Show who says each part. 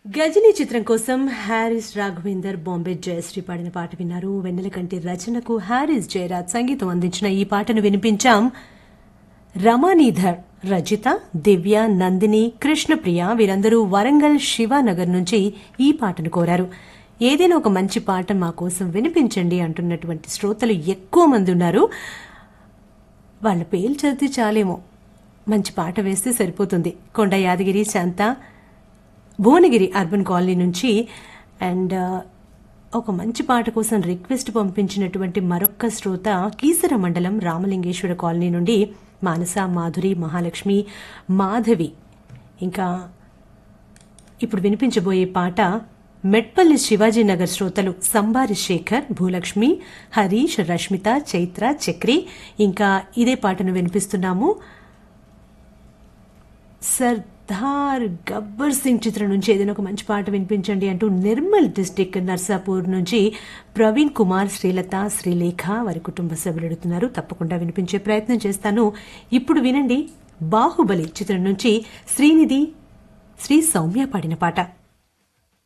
Speaker 1: గజనీ చిత్రం కోసం హారిస్ రాఘవేందర్ బాంబే జయశ్రీ పాడిన పాట విన్నారు వెన్నెల కంటి రచనకు హారిస్ జయరాజ్ సంగీతం అందించిన ఈ పాటను వినిపించాం రమానీధర్ రజిత దివ్య నందిని కృష్ణప్రియ వీరందరూ వరంగల్ శివానగర్ నుంచి ఈ పాటను కోరారు ఏదైనా ఒక మంచి పాట మా కోసం వినిపించండి అంటున్నటువంటి శ్రోతలు ఎక్కువ మంది ఉన్నారు వాళ్ళ పేర్లు చదివితే చాలేమో మంచి పాట వేస్తే సరిపోతుంది కొండ యాదగిరి శాంత భువనగిరి అర్బన్ కాలనీ నుంచి అండ్ ఒక మంచి పాట కోసం రిక్వెస్ట్ పంపించినటువంటి మరొక్క శ్రోత కీసర మండలం రామలింగేశ్వర కాలనీ నుండి మానస మాధురి మహాలక్ష్మి మాధవి ఇంకా ఇప్పుడు వినిపించబోయే పాట మెట్పల్లి శివాజీనగర్ శ్రోతలు సంబారి శేఖర్ భూలక్ష్మి హరీష్ రష్మిత చైత్ర చక్రి ఇంకా ఇదే పాటను వినిపిస్తున్నాము సర్దార్ గబ్బర్ సింగ్ చిత్రం నుంచి ఏదైనా ఒక మంచి పాట వినిపించండి అంటూ నిర్మల్ డిస్టిక్ నర్సాపూర్ నుంచి ప్రవీణ్ కుమార్ శ్రీలత శ్రీలేఖ వారి కుటుంబ సభ్యులు అడుగుతున్నారు తప్పకుండా వినిపించే ప్రయత్నం చేస్తాను ఇప్పుడు వినండి బాహుబలి చిత్రం నుంచి శ్రీనిధి శ్రీ సౌమ్య పాడిన పాట